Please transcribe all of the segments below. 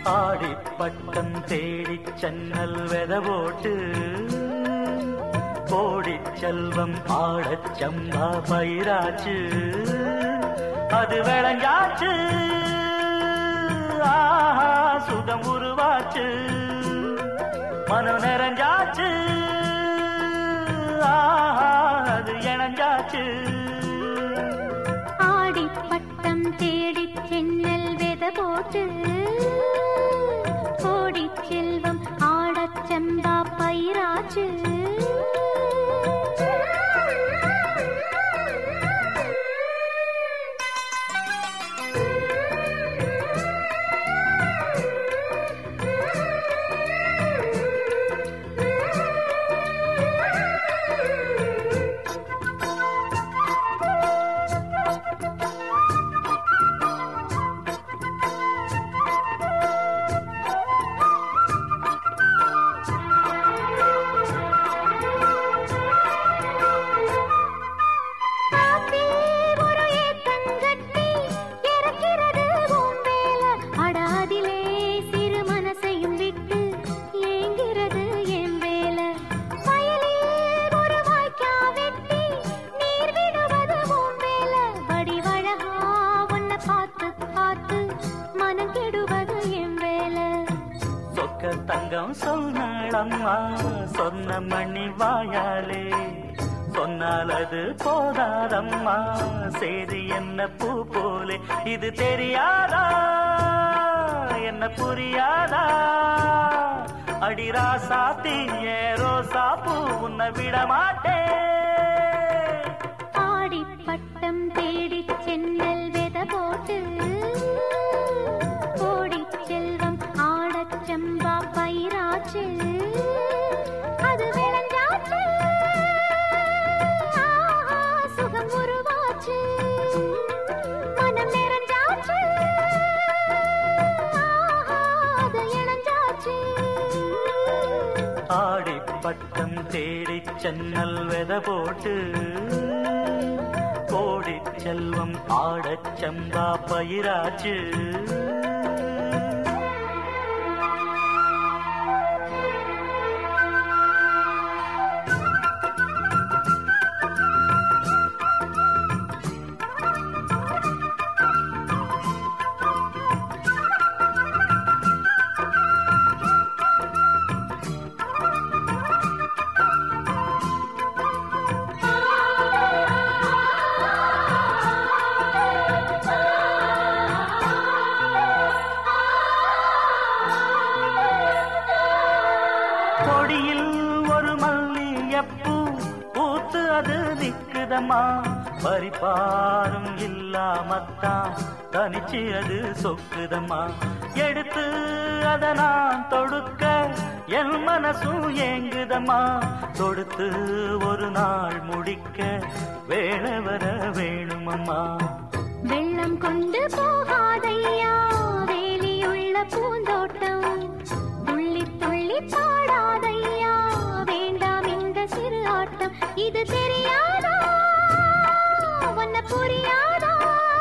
ஆடிப்பட்டம் தேடிச் சென்னல் வெத போட்டு கோடிச் செல்வம் ஆடச் சம்பா பயிராச்சு அது விளைஞ்சாச்சு ஆஹா சுகம் உருவாச்சு மனம் நிறைஞ்சாச்சு ஆஹா அது இணைஞ்சாச்சு ஆடிப்பட்டம் தேடிச் சென்னல் வெத போட்டு கோடிச் செல்வம் ஆடச் சம்பா பயிராச்சு காத்தே ஒரு ஏத்தங்கட்டி இறக்கிறது உன் மேல அடாதிலே சிறு மனசையும் விட்டு ஏங்கிறது என் வேல வயலில் ஒரு வாய்க்கா வெட்டி நீர் விடுவது உன் மேல வடிவழகா உன்னை பார்த்து பார்த்து மனம் கெடுவது என் வேலை சொக்க தங்கம் சொன்னளம்மா சொன்ன மணி வாயாலே சொன்னால் அது போதாதம்மா செய்தி என்ன பூ போலே இது தெரியாதா என்ன புரியாதா அடிரா சாத்தி ஏரோ சாப்பு உன்னை விட மாட்டேன் ஆடிப்பட்டம் தேடிச் சென்னல் வெத போட்டு கோடிச் செல்வம் ஆடச் சம்பா பயிராச்சு அது விளைஞ்சாச்சு ஆஹா, சுகம் உருவாச்சு மனம் நிறைஞ்சாச்சு ஆஹா, அது இணைஞ்சாச்சு ஆடிப்பட்டம் தேடிச் சென்னல் வெத போட்டு கோடிச் செல்வம் ஆடச் சம்பா பயிராச்சு கொடியில் ஒரு மல்லியப்பூ பூத்து அது நிக்குதம்மா பறிப்பாரும் இல்லாமத்தான் தனிச்சு அது சொக்குதம்மா எடுத்து அத நான் தொடுக்க என் மனசும் ஏங்குதம்மா தொடுத்து ஒரு நாள் முடிக்க வேலை வர வேணுமம்மா வெள்ளம் கொண்டு போகாதையா வேலியுள்ள பூந்தோட்டம் துள்ளி துள்ளி பாடாதையா வேண்டாம் இந்த சிறு ஆட்டம் இது தெரியாதா உன்ன புரியாதா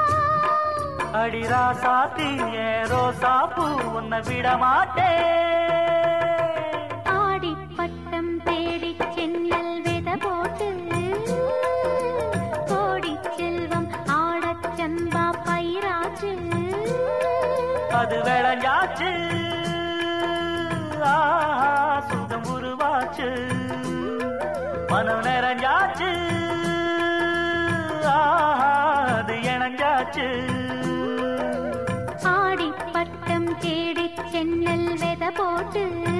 அடிரா சாத்தி ஏரோ சாப்பு உன்னை விட மாட்டேன் ஆடிப்பட்டம் தேடிச் சென்னல் வெத போட்டு கோடிச் செல்வம் ஆடச் சம்பா பயிராச்சு அது விளைஞ்சாச்சு ஆஹா சுகம் உருவாச்சு மனம் நிறைஞ்சாச்சு ஆஹா அது இணைஞ்சாச்சு ஆடிப்பட்டம் தேடிச் சென்னல் வெத போட்டு